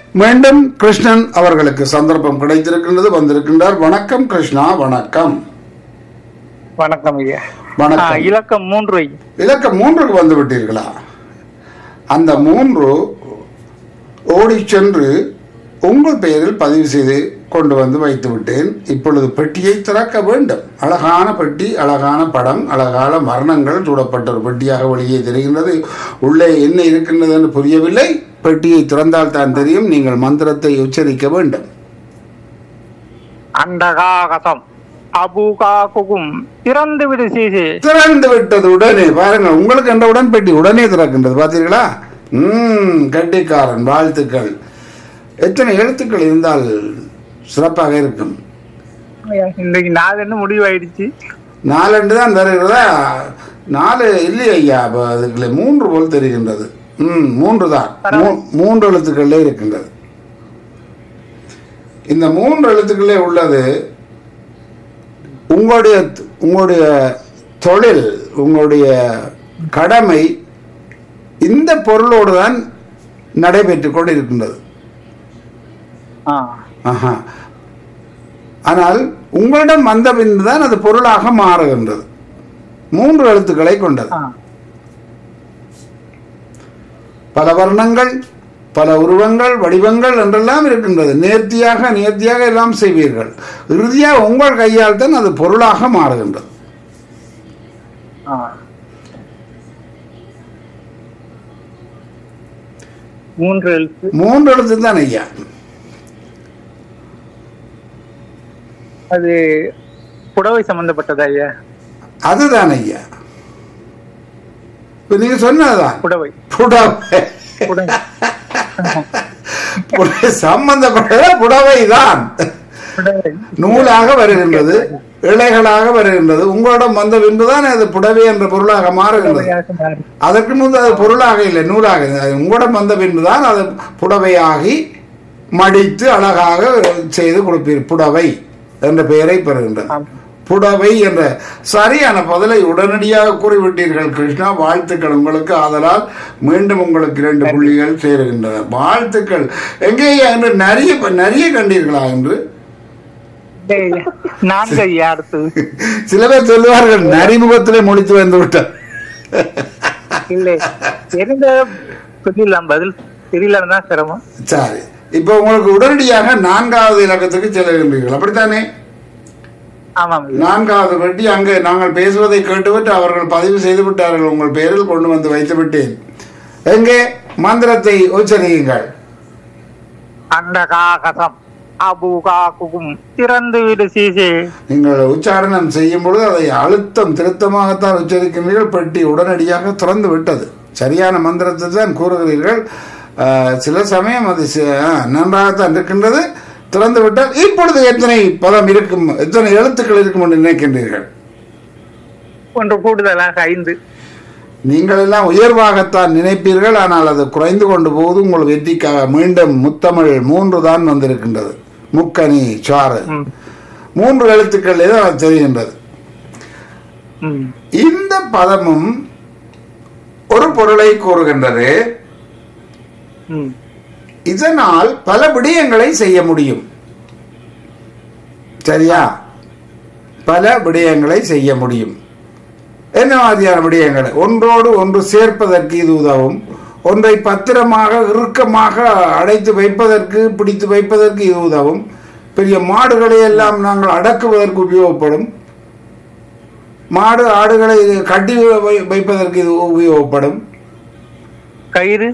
மீண்டும் கிருஷ்ணன் அவர்களுக்கு சந்தர்ப்பம் கிடைத்திருக்கின்றது வந்திருக்கின்றார் வணக்கம் கிருஷ்ணா வணக்கம் வணக்கம் ஐயா வணக்கம். ஆ, இலக்கம் மூன்று ஐயா இலக்கம் மூன்றுக்கு வந்து விட்டீர்களா அந்த மூன்று ஓடிச் சென்று உங்கள் பெயரில் பதிவு செய்து கொண்டு வந்து வைத்து விட்டேன் இப்பொழுது பெட்டியை திறக்க வேண்டும் அழகான பெட்டி அழகான படம் அழகான மரணங்கள் சூடப்பட்ட ஒரு பெட்டியாக வெளியே தெரிகின்றது உள்ளே என்ன இருக்கின்றது என்று புரியவில்லை பெட்டியை திறந்தால் தான் தெரியும் நீங்கள் மந்திரத்தை உச்சரிக்க வேண்டும் அண்டகாகசம் அபூகா குகும் திறந்து விடு சீசி திறந்து விட்டது உடனே பாருங்கள் உங்களுக்கு என்ற உடன் பெட்டி உடனே திறக்கின்றது பார்த்தீர்களா ம் கட்டிக்காரன் வாழ்த்துக்கள் எத்தனை எழுத்துக்கள் இருந்தால் சிறப்பாக இருக்கும் இன்னைக்கு நாலு என்ன முடிவாயிடுச்சு நாலண்டு தான் தருகிறதா நாலு இல்லையா ஐயா அப்ப அதுக்குள்ள மூன்று போல் தெரிகின்றது ம் மூன்று தான் மூ- மூன்று எழுத்துக்களே இருக்கின்றது இந்த மூன்று எழுத்துக்களே உள்ளது உங்களுடைய உங்களுடைய தொழில் உங்களுடைய கடமை இந்த பொருளோடு தான் நடைபெற்றுக் கொண்டு இருக்கின்றது ஆ ஆஹா ஆனால் உங்களிடம் வந்த பின்பு தான் அது பொருளாக மாறுகின்றது மூன்று எழுத்துக்களை கொண்டது ஆ பல வர்ணங்கள் பல உருவங்கள் வடிவங்கள் என்றெல்லாம் இருக்கின்றது நேர்த்தியாக நேர்த்தியாக எல்லாம் செய்வீர்கள் இறுதியாக உங்கள் கையால் தான் அது பொருளாக மாறுகின்றது ஆ மூன்று எழுத்து மூன்று எழுத்து தான் ஐயா அது புடவை சம்பந்தப்பட்டதா ஐயா அதுதான் ஐயா இப்ப நீங்க சொன்னதுதான் புடவை புடவை புடவை புடவை சம்பந்தப்பட்ட புடவை தான் புடவை நூலாக வருகின்றது இலைகளாக வருகின்றது உங்களிடம் வந்த பின்புதான் அது புடவை என்ற பொருளாக மாறுகின்றது புடவையாக மாறி. அதற்கு முன்பு அது பொருளாக இல்லை நூலாக அது உங்களிடம் வந்த பின்புதான் அது புடவையாகி மடித்து அழகாக செய்து கொடுப்பீர் புடவை என்ற பெயரை பெறுகின்றது ஆம். புடவை என்ற சரியான பதிலை உடனடியாக கூறிவிட்டீர்கள் கிருஷ்ணா வாழ்த்துக்கள் உங்களுக்கு ஆதலால் மீண்டும் உங்களுக்கு இரண்டு புள்ளிகள் சேருகின்றன வாழ்த்துக்கள் எங்கே என்று நிறைய நிறைய கண்டீர்களா என்று இல்லை ஐயா. நான்கு ஐயா அடுத்தது சில பேர் சொல்லுவார்கள் நரிமுகத்திலே முடித்து வந்து விட்டார் இல்லை தெரிந்த சொல்லிடலாம் பதில் தெரியலன்னு தான் சிரமம் சரி இப்போ உங்களுக்கு உடனடியாக நான்காவது இலக்கத்துக்கு செல்கின்றீர்கள் அப்படித்தானே ஆமாம் ஐயா. நான்காவது பெட்டி அங்கே நாங்கள் பேசுவதை கேட்டுவிட்டு அவர்கள் பதிவு செய்து விட்டார்கள் உங்கள் பெயரில் கொண்டு வந்து வைத்து விட்டேன் எங்கே மந்திரத்தை உச்சரியுங்கள் அண்டகாகசம் அபூகா குகும் திறந்து விடு சீசே நீங்கள் உச்சாரணம் செய்யும் பொழுது அதை அழுத்தம் திருத்தமாகத்தான் உச்சரிக்கிறீர்கள் பெட்டி உடனடியாக திறந்து விட்டது சரியான மந்திரத்தை தான் கூறுகிறீர்கள் ஆஹ், சில சமயம் அது சி- ஆஹ், நன்றாகத்தான் இருக்கின்றது திறந்து விட்டால் இப்பொழுது எத்தனை பதம் இருக்கும் எத்தனை எழுத்துக்கள் இருக்கும் என்று நினைக்கின்றீர்கள் ஒன்று கூடுதலாக ஐந்து நீங்கள் எல்லாம் உயர்வாகத்தான் நினைப்பீர்கள் ஆனால் அது குறைந்து கொண்டு போகுது உங்கள் வெற்றிக்காக மீண்டும் முத்தமிழ் மூன்று தான் வந்திருக்கின்றது முக்கனி சாறு ம். மூன்று எழுத்துக்கள் தான் தெரிகின்றது ம். இந்த பதமும் ஒரு பொருளை கூறுகின்றது ம். இதனால் பல விடயங்களை செய்ய முடியும் சரியா பல விடயங்களை செய்ய முடியும் என்ன மாதிரியான விடயங்கள் ஒன்றோடு ஒன்று சேர்ப்பதற்கு இது உதவும் ஒன்றை பத்திரமாக இறுக்கமாக அடைத்து வைப்பதற்கு பிடித்து வைப்பதற்கு இது உதவும் பெரிய மாடுகளை எல்லாம் நாங்கள் அடக்குவதற்கு உபயோகப்படும் மாடு ஆடுகளை இது கட்டி வை- வைப்பதற்கு இது உபயோகப்படும் கயிறு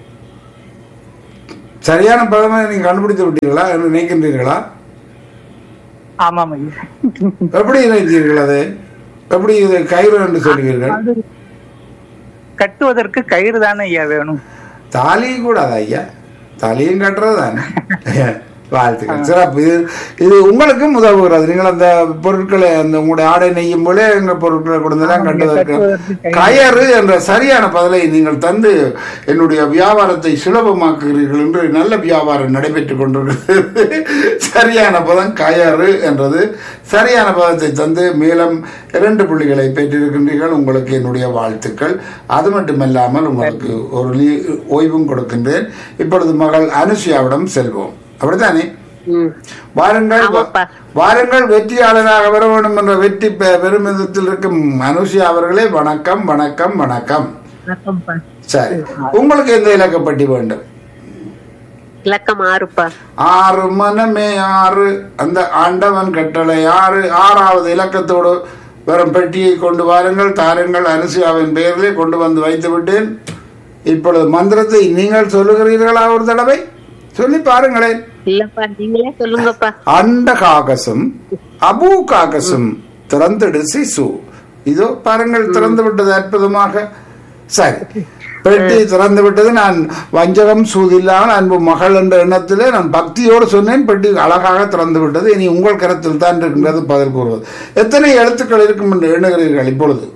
சரியான பதமை நீங்க கண்டுபிடித்து விட்டீர்களா என்று நினைக்கின்றீர்களா ஆமாம் ஐயா எப்படி நினைத்தீர்கள் அது எப்படி இது கயிறு என்று சொல்வீர்கள் அது கட்டுவதற்கு கயிறு தானே ஐயா வேணும் தாலி கூடாது ஐயா தாலியும் கட்டுறது தானே வாழ்த்துக்கள் சிறப்பு இது இது உங்களுக்கும் உதவுகிறது நீங்கள் அந்த பொருட்களை அந்த உங்களுடைய ஆடை நெய்யும் போல எங்கள் பொருட்களை கொடுத்தெல்லாம் கட்டுவதற்கு கயறு என்ற சரியான பதிலை நீங்கள் தந்து என்னுடைய வியாபாரத்தை சுலபமாக்குகிறீர்கள் என்று நல்ல வியாபாரம் நடைபெற்றுக் கொண்டிருக்கிறது சரியான பதம் கயறு என்றது சரியான பதத்தை தந்து மேலும் இரண்டு புள்ளிகளை பெற்றிருக்கின்றீர்கள் உங்களுக்கு என்னுடைய வாழ்த்துக்கள் அது மட்டுமல்லாமல் உங்களுக்கு ஒரு லீ- ஓய்வும் கொடுக்கின்றேன் இப்பொழுது மகள் அனுஷியாவிடம் செல்வோம் அப்படித்தானே ம் வாருங்கள் ஆமாப்பா. வாருங்கள் வெற்றியாளராக வர வேண்டும் என்ற வெற்றி பெ- பெருமிதத்தில் இருக்கும் அனுஷியா அவர்களே வணக்கம் வணக்கம் வணக்கம் வணக்கம்ப்பா சரி உங்களுக்கு எந்த இலக்கப்பட்டி வேண்டும் இலக்கம் ஆறுப்பா ஆறு மனமே ஆறு அந்த ஆண்டவன் கட்டளை ஆறு ஆறாவது இலக்கத்தோடு வரும் பெட்டியை கொண்டு வாருங்கள் தாருங்கள் அனுசியாவின் பெயரிலே கொண்டு வந்து வைத்து விட்டேன் இப்பொழுது மந்திரத்தை நீங்கள் சொல்லுகிறீர்களா ஒரு தடவை சொல்லி பாருங்களேன் இல்லப்பா நீங்களே சொல்லுங்கப்பா அண்ட காகசம் அபு காகசம் திறந்துடு சிசு இதோ பாருங்கள் திறந்து விட்டது அற்புதமாக சரி பெட்டி திறந்து விட்டது நான் வஞ்சகம் சூதில்லாமல் அன்பு மகள் என்ற எண்ணத்திலே நான் பக்தியோடு சொன்னேன் பெட்டி அழகாக திறந்து விட்டது இனி உங்கள் கரத்தில் தான் இருக்கின்றது பதில் கூறுவது எத்தனை எழுத்துக்கள் இருக்கும் என்று எண்ணுகிறீர்கள் இப்பொழுது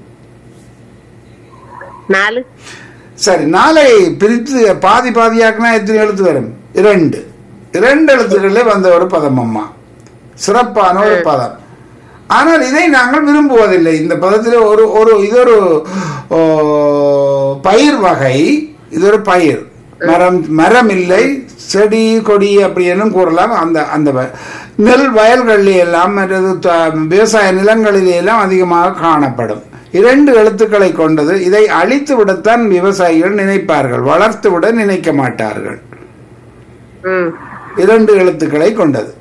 நாலு சரி நாளை பிரித்து பாதி பாதியாக்குனா எத்தனை எழுத்து வரும் இரண்டு இரண்டு எழுத்துக்களே வந்த ஒரு பதம் அம்மா சிறப்பான ஒரு பதம் ஆனால் இதை நாங்கள் விரும்புவதில்லை இந்த பதத்தில் ஒரு ஒரு இது ஒரு ஓ, பயிர் வகை இது ஒரு பயிர் மரம் மரம் இல்லை செடி கொடி அப்படி என்னும் கூறலாம் அந்த அந்த வ- நெல் வயல்களில் எல்லாம் மற்றது த- விவசாய நிலங்களிலே எல்லாம் அதிகமாக காணப்படும் இரண்டு எழுத்துக்களை கொண்டது இதை அழித்து விடத்தான் விவசாயிகள் நினைப்பார்கள் வளர்த்து விட நினைக்க மாட்டார்கள் ம் இரண்டு எழுத்துக்களை கொண்டது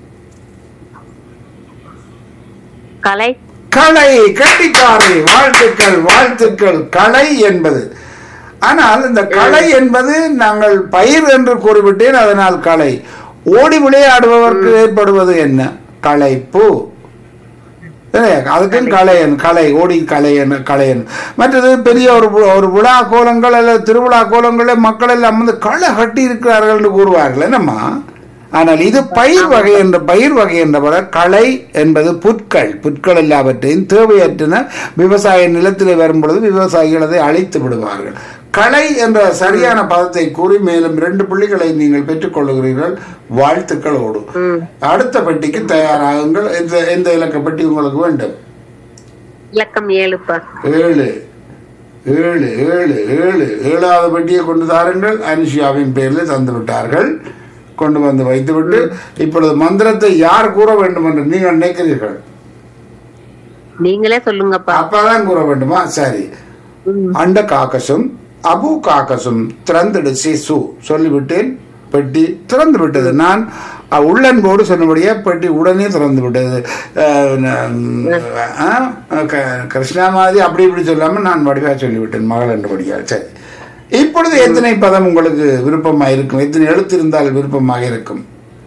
கலை களை கட்டிக்காரி வாழ்த்துக்கள் வாழ்த்துக்கள் களை என்பது ஆனால் இந்த களை என்பது நாங்கள் பயிர் என்று கூறிவிட்டேன் அதனால் களை ஓடி விளையாடுபவருக்கு ஏற்படுவது என்ன களைப்பு இல்லையா? அதுக்கும் கலையன் கலை ஓடி கலையன் கலையன் மற்றது பெரிய ஒரு வி- ஒரு விழா கோலங்கள் அல்லது திருவிழா கோலங்களே மக்கள் எல்லாம் வந்து களை கட்டி இருக்கிறார்கள் என்று கூறுவார்கள் என்னம்மா ஆனால் இது பயிர் வகை என்ற பயிர் வகை என்றவரை களை என்பது புற்கள் புற்கள் எல்லாவற்றையும் தேவையற்றன விவசாய நிலத்திலே வரும் பொழுது விவசாயிகள் அதை அழித்து விடுவார்கள் களை என்ற சரியான பதத்தை கூறி மேலும் இரண்டு புள்ளிகளை நீங்கள் பெற்றுக் கொள்ளுகிறீர்கள் வாழ்த்துக்களோடு அடுத்த பெட்டிக்கு தயாராகுங்கள் எந்த எந்த இலக்க பெட்டி உங்களுக்கு வேண்டும் இலக்கம் ஏழுப்பா ஏழு ஏழு ஏழு ஏழு ஏழாவது பெட்டியை கொண்டு தாருங்கள் அனுஷியாவின் பெயரில் தந்து விட்டார்கள் கொண்டு வந்து வைத்துவிட்டு இப்பொழுது மந்திரத்தை யார் கூற வேண்டும் என்று நீங்கள் நினைக்கிறீர்கள் நீங்களே சொல்லுங்கப்பா அப்பதான் கூற வேண்டுமா சரி அண்ட காக்கசும் அபு காக்கசும் திறந்துடு சிசு சொல்லிவிட்டேன் பெட்டி திறந்து விட்டது நான் அஹ், உள்ளன்போடு சொன்னபடியே பெட்டி உடனே திறந்து விட்டது அஹ், ந- அஹ், க- கிருஷ்ணா மாதிரி அப்படி இப்படி சொல்லாம நான் வடிவா சொல்லிவிட்டேன் மகள் என்றபடியா சரி இப்பொழுது எத்தனை பதம் உங்களுக்கு விருப்பமாக இருக்கும் எத்தனை எழுத்து இருந்தால் விருப்பமாக இருக்கும்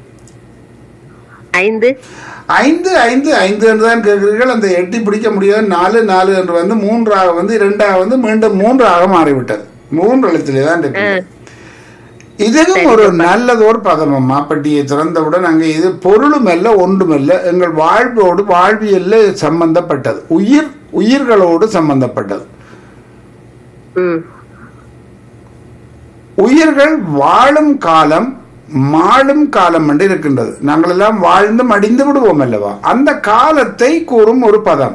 ஐந்து ஐந்து ஐந்து ஐந்து என்று தான் கேட்கிறீர்கள் அந்த எட்டி பிடிக்க முடியாது நாலு நாலு என்று வந்து மூன்றாக வந்து இரண்டாக வந்து மீண்டும் மூன்றாக மாறிவிட்டது மூன்று எழுத்திலே தான் இருக்கு இதுவும் ஒரு நல்லதொரு பதம் அம்மா பட்டியை திறந்தவுடன் அங்கே இது பொருளும் அல்ல ஒன்றுமல்ல எங்கள் வாழ்வோடு வாழ்வியல்ல சம்பந்தப்பட்டது உயிர் உயிர்களோடு சம்பந்தப்பட்டது ம் உயிர்கள் வாழும் காலம் மாளும் காலம் என்று இருக்கின்றது நாங்கள் எல்லாம் வாழ்ந்து மடிந்து விடுவோம் அல்லவா அந்த காலத்தை கூறும் ஒரு பதம்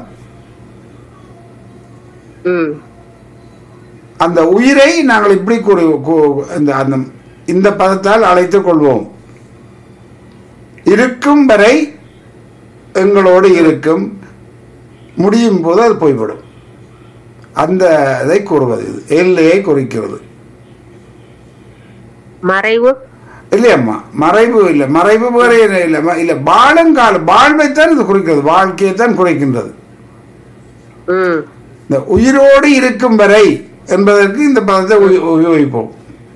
ம் அந்த உயிரை நாங்கள் இப்படி கூறு கூ- இந்த அந்த இந்த பதத்தால் அழைத்துக் கொள்வோம் இருக்கும் வரை எங்களோடு இருக்கும் முடியும் போது அது போய்விடும் அந்த இதை கூறுவது இது எல்லையை குறிக்கிறது மறைவு இல்லையம்மா மறைவு இல்லை மறைவு வேற என்ன இல்லை ம- இல்லை வாழுங்காலம் வாழ்வைத்தான் இது குறிக்கிறது வாழ்க்கையை தான் குறைக்கின்றது ம் இந்த உயிரோடு இருக்கும் வரை என்பதற்கு இந்த பதத்தை உப- உபயோகிப்போம்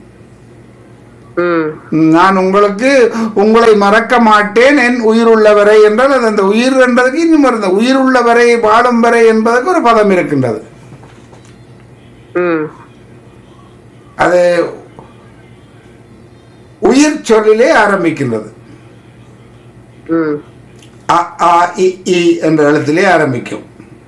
ம் நான் உங்களுக்கு உங்களை மறக்க மாட்டேன் என் உயிர் உள்ளவரை என்றால் அது அந்த உயிர் என்பதற்கு இன்னும் ஒரு இந்த உயிர் உள்ளவரை வாழும் வரை என்பதற்கு ஒரு பதம் இருக்கின்றது ம் அது உயிர் சொல்லிலே ஆரம்பிக்கின்றது ம் அ ஆ இ இ என்ற எழுத்திலே ஆரம்பிக்கும்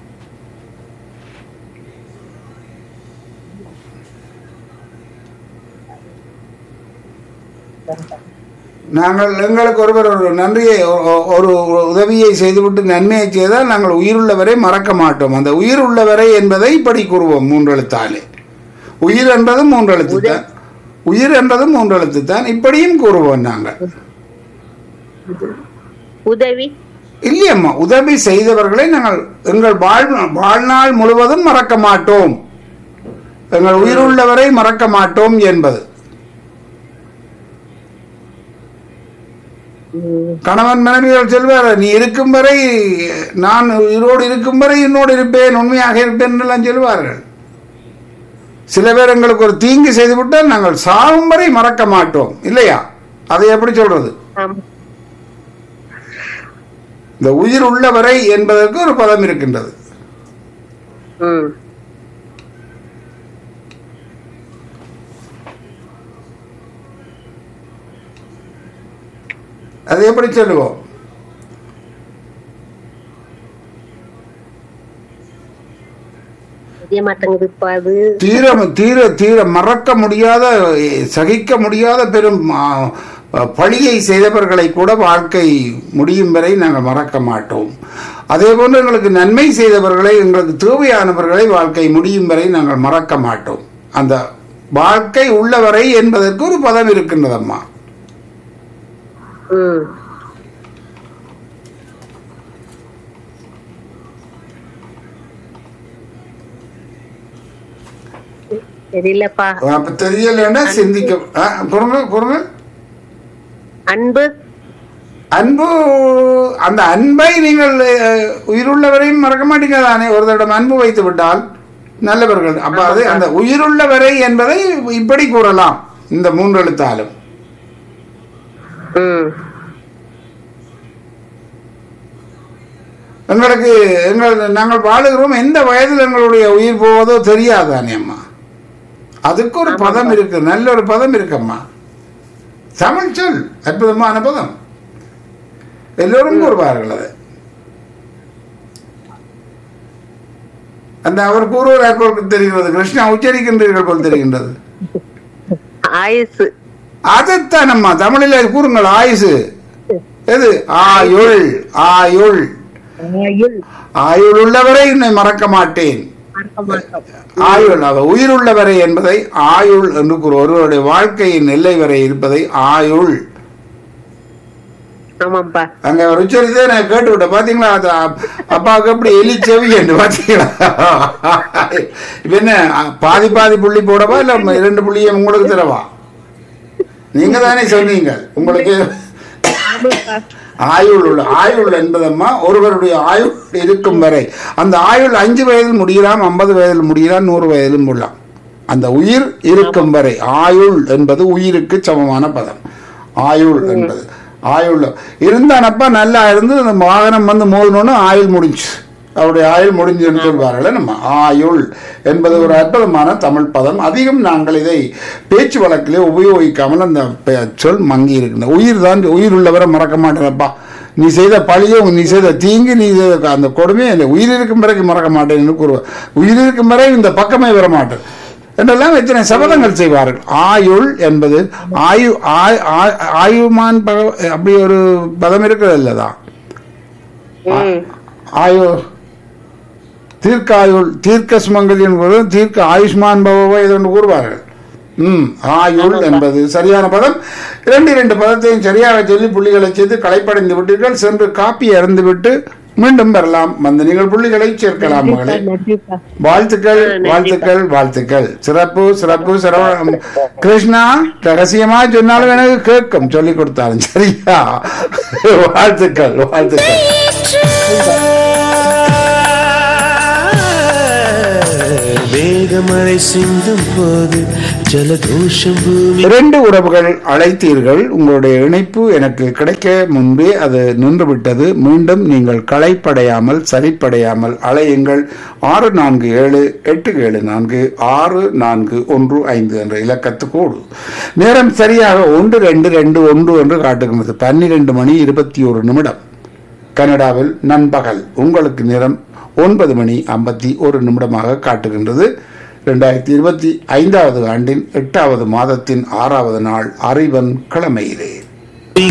நாங்கள் எங்களுக்கு ஒருவர் ஒரு நன்றியை ஒ- ஒரு உதவியை செய்துவிட்டு நன்மையை செய்தால் நாங்கள் உயிருள்ளவரை மறக்க மாட்டோம் அந்த உயிர் உள்ளவரை என்பதை இப்படி கூறுவோம் மூன்றெழுத்தாலே உயிர் என்றதும் மூன்றெழுத்து தான் உயிர் என்றதும் மூன்றெழுத்து தான் இப்படியும் கூறுவோம் நாங்கள் உதவி இல்லையம்மா உதவி செய்தவர்களை நாங்கள் எங்கள் வாழ் வாழ்நாள் முழுவதும் மறக்க மாட்டோம் எங்கள் உயிருள்ளவரை மறக்க மாட்டோம் என்பது ம் கணவன் மனைவிகள் செல்வார் நீ இருக்கும் வரை நான் உயிரோடு இருக்கும் வரை என்னோடு இருப்பேன் உண்மையாக இருப்பேன் என்றெல்லாம் சொல்வார்கள் சில பேர் எங்களுக்கு ஒரு தீங்கு செய்துவிட்டால் நாங்கள் சாகும் வரை மறக்க மாட்டோம் இல்லையா அதை எப்படி சொல்றது ஆமா இந்த உயிர் உள்ளவரை என்பதற்கு ஒரு பதம் இருக்கின்றது ம் அது எப்படி சொல்லுவோம் தெரிய மாட்டேங்குதுப்பா அது தீர தீர தீர மறக்க முடியாத சகிக்க முடியாத பெரும் ஆ, பழியை செய்தவர்களை கூட வாழ்க்கை முடியும் வரை நாங்கள் மறக்க மாட்டோம் அதே போன்று எங்களுக்கு நன்மை செய்தவர்களை எங்களுக்கு தேவையானவர்களை வாழ்க்கை முடியும் வரை நாங்கள் மறக்க மாட்டோம் அந்த வாழ்க்கை உள்ளவரை என்பதற்கு ஒரு பதம் இருக்கின்றதம்மா ம் தெரியலப்பா அப்ப தெரியலன்னா சிந்திக்க ஆ, பொறுங்க பொறுங்க அன்பு அன்பு அந்த அன்பை நீங்கள் அஹ், உயிருள்ளவரையும் மறக்க மாட்டீங்க தானே ஒரு தடம் அன்பு வைத்து விட்டால் நல்லவர்கள் அப்ப அது அந்த உயிருள்ளவரை என்பதை இப்படி கூறலாம் இந்த மூன்று எழுத்தாலும் ம் எங்களுக்கு எங்கள் நாங்கள் வாழுகிறோம் எந்த வயதில் எங்களுடைய உயிர் போவதோ தெரியாதானே அம்மா அதுக்கு ஒரு பதம் இருக்கு நல்ல ஒரு பதம் இருக்கம்மா தமிழ் சொல் அற்புதமான பதம் எல்லோரும் கூறுவார்கள் அதை அந்த அவர் கூறுவார் போல் தெரிகிறது கிருஷ்ணா உச்சரிக்கின்றீர்கள் போல் தெரிகின்றது ஆயுசு அதைத்தான் அம்மா தமிழில் கூறுங்கள் ஆயுசு எது ஆயுள் ஆயுள் ஆயுள் ஆயுள் உள்ளவரை உன்னை மறக்க மாட்டேன் மறக்க மாட்டோம் ஆயுள் அவர் உயிர் உள்ளவரை என்பதை ஆயுள் என்று கூறு ஒருவருடைய வாழ்க்கையின் எல்லை வரை இருப்பதை ஆயுள் ஆமாப்பா அங்க அவர் உச்சரித்தே நான் கேட்டு விட்டேன் பாத்தீங்களா அது அப்- அப்பாவுக்கு எப்படி எலி செவி என்று பாத்தீங்களா இப்ப என்ன பாதி பாதி புள்ளி போடவா இல்ல இரண்டு புள்ளியை உங்களுக்கு தரவா நீங்க தானே சொன்னீங்க உங்களுக்கு ஆமாப்பா ஆயுள் உள்ள ஆயுள் என்பதம்மா ஒருவருடைய ஆயுள் இருக்கும் வரை அந்த ஆயுள் அஞ்சு வயதில் முடியலாம் ஐம்பது வயதில் முடியலாம் நூறு வயதிலும் முடியலாம் அந்த உயிர் இருக்கும் வரை ஆயுள் என்பது உயிருக்கு சமமான பதம் ஆயுள் என்பது ஆயுள் இருந்தானப்பா நல்லா இருந்து அந்த வாகனம் வந்து மோதினோன்னு ஆயுள் முடிஞ்சு அவருடைய ஆயுள் முடிஞ்சுன்னு சொல்வார்கள் நம்ம ஆயுள் என்பது ஒரு அற்புதமான தமிழ் பதம் அதிகம் நாங்கள் இதை பேச்சு வழக்கிலே உபயோகிக்காமல் அந்த பெ- சொல் மங்கி இருக்கின்ற உயிர் தான் உயிர் உள்ளவரை மறக்க மாட்டேனப்பா நீ செய்த பழியோ நீ செய்த தீங்கு நீ செய்த அந்த கொடுமையே இல்லை உயிர் இருக்கும் வரைக்கும் மறக்க மாட்டேன்னு கூறுவார் உயிர் இருக்கும் வரை இந்த பக்கமே வர மாட்டேன் என்றெல்லாம் எத்தனை சபதங்கள் செய்வார்கள் ஆயுள் என்பது ஆயு ஆய்- ஆய்- ஆயுமான் பக- அப்படி ஒரு பதம் இருக்கிறது இல்லதான் ம் ஆயு தீர்க்காயுள் தீர்க்க சுமங்கலியின் போது தீர்க்க ஆயுஷ்மான் பவோ இது ஒன்று கூறுவார்கள் ம் ஆயுள் என்பது சரியான பதம் இரண்டு இரண்டு பதத்தையும் சரியாக சொல்லி புள்ளிகளை செய்து களைப்படைந்து விட்டீர்கள் சென்று காப்பி அறந்து விட்டு மீண்டும் பெறலாம் வந்து நீங்கள் புள்ளிகளை சேர்க்கலாம் மகளே நன்றிப்பா வாழ்த்துக்கள் வாழ்த்துக்கள் வாழ்த்துக்கள் சிறப்பு சிறப்பு சிறப்பு கிருஷ்ணா ரகசியமா சொன்னாலும் எனக்கு கேட்கும் சொல்லி கொடுத்தாலும் சரியா வாழ்த்துக்கள் வாழ்த்துக்கள் வேத மேகமழை சிந்தும் போது ஜலதோஷம் பூமி இரண்டு உறவுகள் அழைத்தீர்கள் உங்களுடைய இணைப்பு எனக்கு கிடைக்க முன்பே அது நின்றுவிட்டது மீண்டும் நீங்கள் களைப்படையாமல் சலிப்படையாமல் அலையுங்கள் ஆறு நான்கு ஏழு எட்டு ஏழு நான்கு ஆறு நான்கு ஒன்று ஐந்து என்ற இலக்கத்துக்கோடு நேரம் சரியாக ஒன்று ரெண்டு ரெண்டு ஒன்று என்று காட்டுகின்றது பன்னிரண்டு மணி இருபத்தி ஒரு நிமிடம் கனடாவில் நண்பகல் உங்களுக்கு நேரம் ஒன்பது மணி ஐம்பத்தி ஒரு நிமிடமாக காட்டுகின்றது ரெண்டாயிரத்தி இருபத்தி ஐந்தாவது ஆண்டின் எட்டாவது மாதத்தின் ஆறாவது நாள் அறிவன் கிழமையிலே